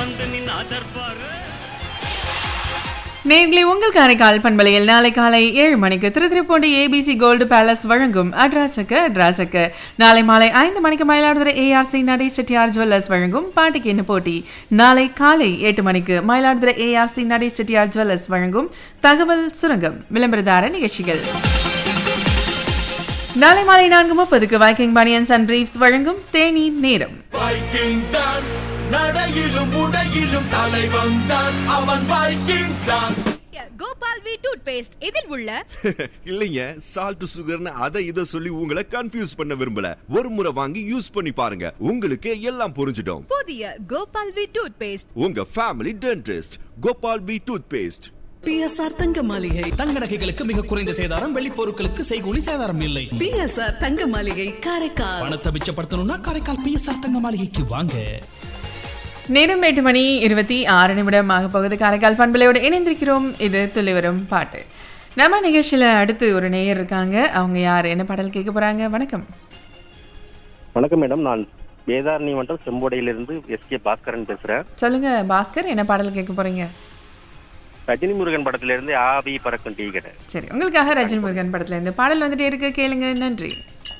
வந்து நின்னா தர்பாரு நேர்களை உங்கள் காரைக்கால் பண்பலையில் நாளை காலை ஏழு மணிக்கு திருத்திருப்பூண்டி ஏபிசி கோல்டு பேலஸ் வழங்கும் அட்ராஸுக்கு அட்ராஸுக்கு நாளை மாலை ஐந்து மணிக்கு மயிலாடுதுறை ஏஆர்சி நடை செட்டியார் ஜுவல்லர்ஸ் வழங்கும் பாட்டுக்கு என்ன போட்டி நாளை காலை எட்டு மணிக்கு மயிலாடுதுறை ஏஆர்சி நடை செட்டியார் ஜுவல்லர்ஸ் வழங்கும் தகவல் சுரங்கம் விளம்பரதார நிகழ்ச்சிகள் நாளை மாலை நான்கு முப்பதுக்கு வைக்கிங் பனியன்ஸ் அண்ட் பிரீஃப்ஸ் வழங்கும் தேநீர் நேரம் வைக்கிங் தான் நடையிலும் உடையிலும் தலைவன் தான் அவன் வைக்கிங் தான் கோபால் வி டூத் பேஸ்ட் இதில் உள்ள இல்லைங்க சால்ட் சுகர்னு அதை இதை சொல்லி உங்களை கன்ஃபியூஸ் பண்ண விரும்பல ஒரு முறை வாங்கி யூஸ் பண்ணி பாருங்க உங்களுக்கு எல்லாம் புரிஞ்சிடும் புதிய கோபால் வி டூத் பேஸ்ட் உங்க family dentist Gopal B toothpaste BSR தங்க மாளிகை தங்க நகைகளுக்கு மிக குறைந்த சேதாரம் வெள்ளி பொருட்களுக்கு செய்கூலி சேதாரம் இல்லை பிஎஸ்ஆர் தங்க மாளிகை காரைக்கால் பணத்தை மிச்சப்படுத்தணும்னா காரைக்கால் பிஎஸ்ஆர் தங்க மாளிகைக்கு வாங்க நேரம் எட்டு மணி இருபத்தி ஆறு நிமிடம் ஆக போகுது காரைக்கால் பண்பலையோடு இணைந்திருக்கிறோம் இது துளிவரும் பாட்டு நம்ம நிகழ்ச்சியில் அடுத்து ஒரு நேயர் இருக்காங்க அவங்க யார் என்ன பாடல் கேட்க போறாங்க வணக்கம் வணக்கம் மேடம் நான் வேதாரணி மன்றம் செம்போடையிலிருந்து எஸ் கே பாஸ்கரன் பேசுறேன் சொல்லுங்க பாஸ்கர் என்ன பாடல் கேட்க போறீங்க ரஜினி முருகன் படத்திலிருந்து ஆவி பறக்கும் டீ கடை சரி உங்களுக்காக ரஜினி முருகன் படத்துல இருந்து பாடல் வந்துட்டே இருக்கு கேளுங்க நன்றி